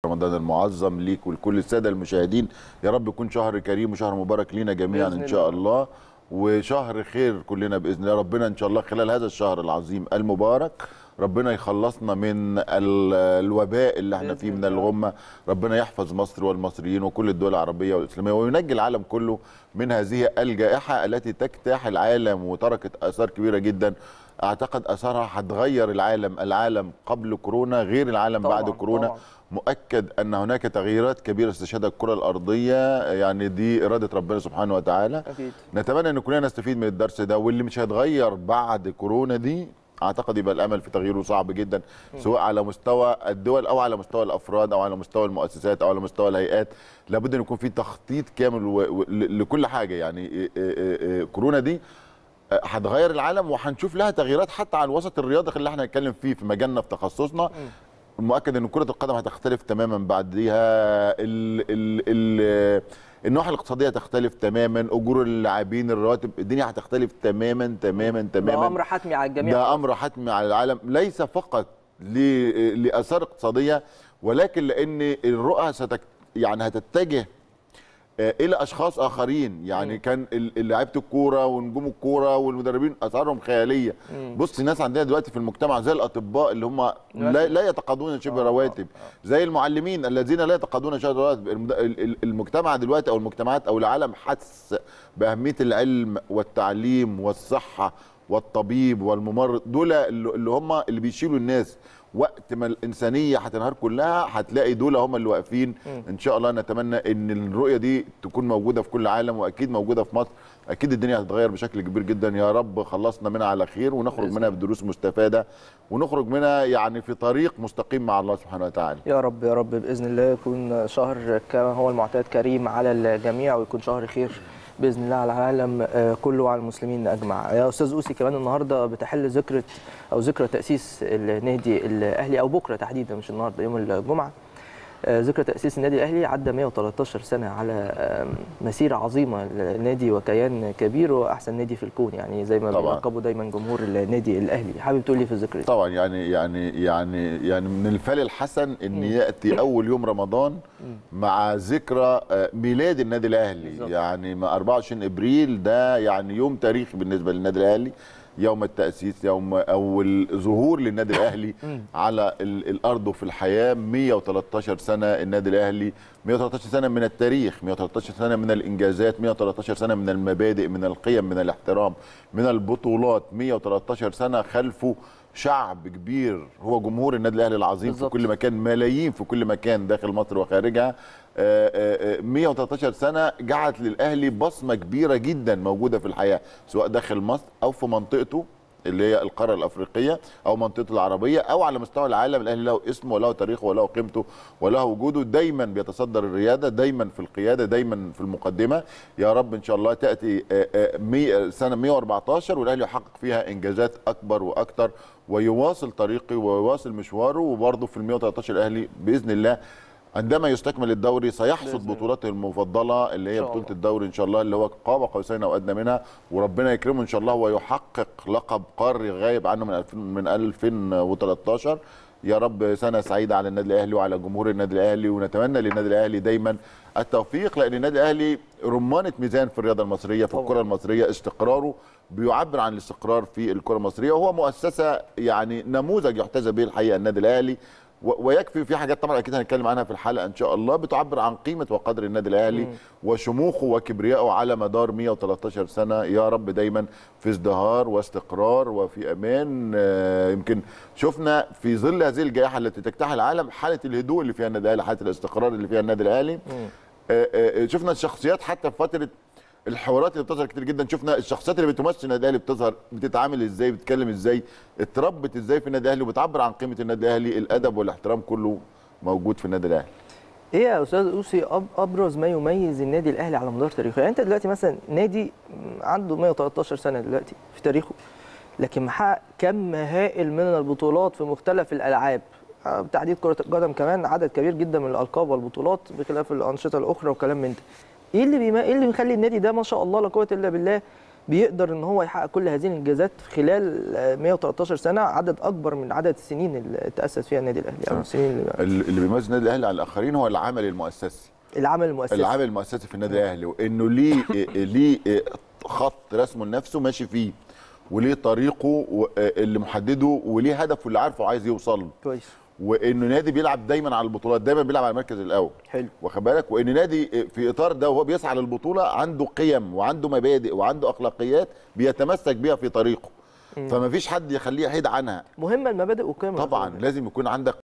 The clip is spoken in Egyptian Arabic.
رمضان المعظم ليك ولكل الساده المشاهدين يا رب يكون شهر كريم وشهر مبارك لينا جميعا بإذن ان شاء الله. الله وشهر خير كلنا باذن الله ربنا ان شاء الله خلال هذا الشهر العظيم المبارك ربنا يخلصنا من ال- الوباء اللي احنا بإذن فيه من الله. الغمه ربنا يحفظ مصر والمصريين وكل الدول العربيه والاسلاميه وينجي العالم كله من هذه الجائحه التي تجتاح العالم وتركت اثار كبيره جدا اعتقد اثارها هتغير العالم العالم قبل كورونا غير العالم طبعاً، بعد كورونا طبعاً. مؤكد ان هناك تغييرات كبيره استشهدها الكره الارضيه يعني دي اراده ربنا سبحانه وتعالى اكيد نتمنى ان كلنا نستفيد من الدرس ده واللي مش هيتغير بعد كورونا دي اعتقد يبقى الامل في تغييره صعب جدا سواء على مستوى الدول او على مستوى الافراد او على مستوى المؤسسات او على مستوى الهيئات لابد ان يكون في تخطيط كامل و... و... ل- لكل حاجه يعني إيه إيه إيه كورونا دي آه، هتغير العالم وهنشوف لها تغييرات حتى على الوسط الرياضي اللي احنا هنتكلم فيه في مجالنا في تخصصنا مؤكد ان كره القدم هتختلف تماما بعديها ال ال ال النواحي الاقتصاديه تختلف تماما اجور اللاعبين الرواتب الدنيا هتختلف تماما تماما ده تماما امر حتمي على الجميع ده امر حتمي على العالم ليس فقط ل- لاثار اقتصاديه ولكن لان الرؤى ستك يعني هتتجه آه، الى اشخاص اخرين يعني مم. كان ال- لعيبه الكوره ونجوم الكوره والمدربين اسعارهم خياليه مم. بص الناس عندنا دلوقتي في المجتمع زي الاطباء اللي هم لا, مثلاً. لا يتقاضون شبه آه، رواتب زي المعلمين الذين لا يتقاضون شبه رواتب المد- ال- ال- المجتمع دلوقتي او المجتمعات او العالم حس باهميه العلم والتعليم والصحه والطبيب والممرض دول اللي اللي هم اللي بيشيلوا الناس وقت ما الانسانيه هتنهار كلها هتلاقي دول هم اللي واقفين مم. ان شاء الله نتمنى ان الرؤيه دي تكون موجوده في كل عالم واكيد موجوده في مصر اكيد الدنيا هتتغير بشكل كبير جدا يا رب خلصنا منها على خير ونخرج بإذن منها بدروس مستفاده ونخرج منها يعني في طريق مستقيم مع الله سبحانه وتعالى يا رب يا رب باذن الله يكون شهر كما هو المعتاد كريم على الجميع ويكون شهر خير باذن الله على العالم آه، كله وعلى المسلمين اجمع يا استاذ اوسي كمان النهارده بتحل ذكرى او ذكرى تاسيس النادي الاهلي او بكره تحديدا مش النهارده يوم الجمعه آه، ذكرى تاسيس النادي الاهلي عدى 113 سنه على آم، مسيره عظيمه للنادي وكيان كبير واحسن نادي في الكون يعني زي ما طبعاً. بيلقبوا دايما جمهور النادي الاهلي حابب تقول لي في الذكرى دي طبعا يعني يعني يعني يعني من الفال الحسن ان ياتي اول يوم رمضان مع ذكرى آه، ميلاد النادي الاهلي بالظبط. يعني ما 24 ابريل ده يعني يوم تاريخي بالنسبه للنادي الاهلي يوم التاسيس يوم اول ظهور للنادي الاهلي على ال- الارض وفي الحياه 113 سنه النادي الاهلي 113 سنه من التاريخ 113 سنه من الانجازات 113 سنه من المبادئ من القيم من الاحترام من البطولات 113 سنه خلفه شعب كبير هو جمهور النادي الاهلي العظيم بالظبط. في كل مكان ملايين في كل مكان داخل مصر وخارجها آه، آه، آه، 113 سنه جعلت للاهلي بصمه كبيره جدا موجوده في الحياه سواء داخل مصر او في منطقته اللي هي القاره الافريقيه او منطقته العربيه او على مستوى العالم الاهلي له اسمه وله تاريخه وله قيمته وله وجوده دايما بيتصدر الرياده دايما في القياده دايما في المقدمه يا رب ان شاء الله تاتي آه، آه، مية- سنه 114 والاهلي يحقق فيها انجازات اكبر واكثر ويواصل طريقه ويواصل مشواره وبرضه في ال 113 الاهلي باذن الله عندما يستكمل الدوري سيحصد بإذن الله. بطولته المفضله اللي هي إن شاء بطوله الله. الدوري ان شاء الله اللي هو قاب قوسين او ادنى منها وربنا يكرمه ان شاء الله ويحقق لقب قاري غايب عنه من 2000 من 2013 يا رب سنه سعيده على النادي الاهلي وعلى جمهور النادي الاهلي ونتمنى للنادي الاهلي دايما التوفيق لان النادي الاهلي رمانه ميزان في الرياضه المصريه في طبعاً. الكره المصريه استقراره بيعبر عن الاستقرار في الكره المصريه وهو مؤسسه يعني نموذج يحتذى به الحقيقه النادي الاهلي و- ويكفي في حاجات طبعا اكيد هنتكلم عنها في الحلقه ان شاء الله بتعبر عن قيمه وقدر النادي الاهلي مم. وشموخه وكبريائه على مدار 113 سنه يا رب دايما في ازدهار واستقرار وفي امان آه، يمكن شفنا في ظل هذه الجائحه التي تجتاح العالم حاله الهدوء اللي فيها النادي الاهلي حاله الاستقرار اللي فيها النادي الاهلي مم. آه، آه، شفنا الشخصيات حتى في فتره الحوارات اللي بتظهر كتير جدا شفنا الشخصيات اللي بتمثل النادي الاهلي بتظهر بتتعامل ازاي بتتكلم ازاي اتربت ازاي في النادي الاهلي وبتعبر عن قيمه النادي الاهلي الادب والاحترام كله موجود في النادي الاهلي ايه يا استاذ اوسي أب- ابرز ما يميز النادي الاهلي على مدار تاريخه يعني انت دلوقتي مثلا نادي عنده 113 سنه دلوقتي في تاريخه لكن محقق كم هائل من البطولات في مختلف الالعاب آه، بتحديد كره القدم كمان عدد كبير جدا من الالقاب والبطولات بخلاف الانشطه الاخرى وكلام من ده ايه اللي بيما... ايه اللي بيخلي النادي ده ما شاء الله لا قوه الا بالله بيقدر ان هو يحقق كل هذه الانجازات في خلال آه، 113 سنه عدد اكبر من عدد السنين اللي تاسس فيها النادي الاهلي او صح. السنين اللي ال- اللي بيميز النادي الاهلي عن الاخرين هو العمل المؤسسي العمل المؤسسي العامل المؤسسي في النادي الاهلي وانه ليه ليه خط رسمه لنفسه ماشي فيه وليه طريقه و- اللي محدده وليه هدفه اللي عارفه عايز يوصل له كويس وانه نادي بيلعب دايما على البطولات دايما بيلعب على المركز الاول حلو واخد بالك وان نادي في اطار ده وهو بيسعى للبطوله عنده قيم وعنده مبادئ وعنده اخلاقيات بيتمسك بيها في طريقه فما فيش حد يخليه يحيد عنها مهمه المبادئ والقيم طبعا لازم يكون عندك